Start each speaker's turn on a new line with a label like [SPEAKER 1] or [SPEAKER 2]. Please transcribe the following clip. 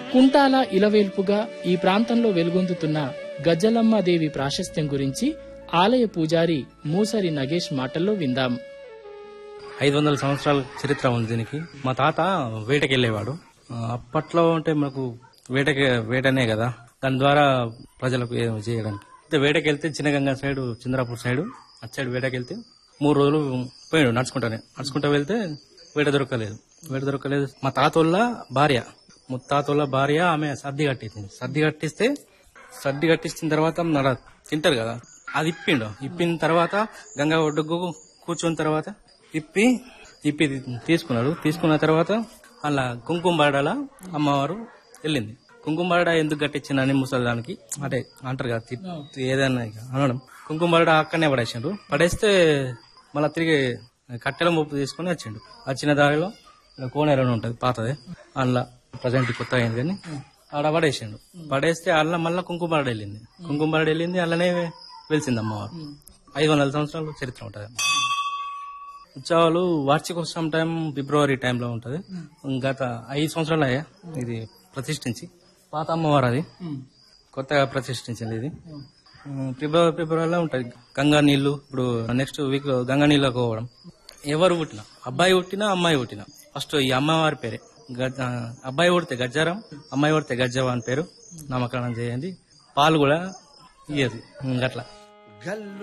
[SPEAKER 1] కుంటాల ఇలవేల్పుగా ఈ ప్రాంతంలో వెలుగొందుతున్న గజ్జలమ్మ దేవి ప్రాశస్త్యం గురించి ఆలయ పూజారి మూసరి నగేష్ మాటల్లో విందాం
[SPEAKER 2] ఐదు వందల సంవత్సరాల చరిత్ర ఉంది దీనికి మా తాత వేటకి వెళ్ళేవాడు ఆ, అప్పట్లో అంటే మనకు వేటకి వేటనే కదా దాని ద్వారా ప్రజలకు ఏదో చేయడానికి అయితే వేటకి వెళ్తే చిన్నగంగా సైడ్ చంద్రాపూర్ సైడ్ అటు సైడ్ వేటకి వెళ్తే మూడు రోజులు పోయాడు నడుచుకుంటానే నడుచుకుంటా వెళ్తే వేట దొరకలేదు వేట దొరకలేదు మా తాతోళ్ళ భార్య ముత్తాతోళ్ళ భార్య ఆమె సర్ది కట్టించింది సర్ది కట్టిస్తే సర్ది కట్టించిన తర్వాత నడ తింటారు కదా అది ఇప్పిండు ఇప్పిన తర్వాత గంగా ఒడ్డుకు కూర్చున్న తర్వాత ఇప్పి ఇప్పి తీసుకున్నాడు తీసుకున్న తర్వాత అలా కుంకుమ బాడాల అమ్మవారు వెళ్ళింది కుంకుమ బాడ ఎందుకు కట్టించిందని ముసలిదానికి అంటే అంటారు కదా తి- ఏదన్నా ఇక అనడం కుంకుమ బాడ అక్కడనే పడేసిండు పడేస్తే మళ్ళీ తిరిగి కట్టెల ముప్పు తీసుకుని వచ్చిండు వచ్చిన దారిలో కోనేరు అని ఉంటది పాతది అందులో ప్రజెంట్ కొత్త అయింది కానీ ఆడ పడేసిండు పడేస్తే అల్ల మళ్ళీ కుంకుమ బాడ వెళ్ళింది కుంకుమ బాడ వెళ్ళింది అల్లనే వెలిసింది అమ్మవారు ఐదు వందల సంవత్సరాలు చరిత్ర ఉంటది ఉత్సవాలు వార్షికోత్సవం టైం ఫిబ్రవరి టైంలో ఉంటది గత ఐదు సంవత్సరాలు అయ్యా ఇది ప్రతిష్ఠించి పాత అమ్మవారు అది కొత్తగా ప్రతిష్ఠించింది ఇది ఉమ్, ఫిబ్రవరి ఫిబ్రవరిలో ఉంటది గంగా నీళ్లు ఇప్పుడు నెక్స్ట్ వీక్ లో గంగా నీళ్ళకు పోవడం ఎవరు పుట్టినా అబ్బాయి పుట్టినా అమ్మాయి పుట్టినా ఫస్ట్ ఈ అమ్మవారి పేరే గజ్జ అబ్బాయి పుడితే గజ్జారం అమ్మాయి పుడితే గజ్జవ అని పేరు నామకరణం చేయండి పాలు కూడా ఇయ్యదు ఉమ్, అట్లా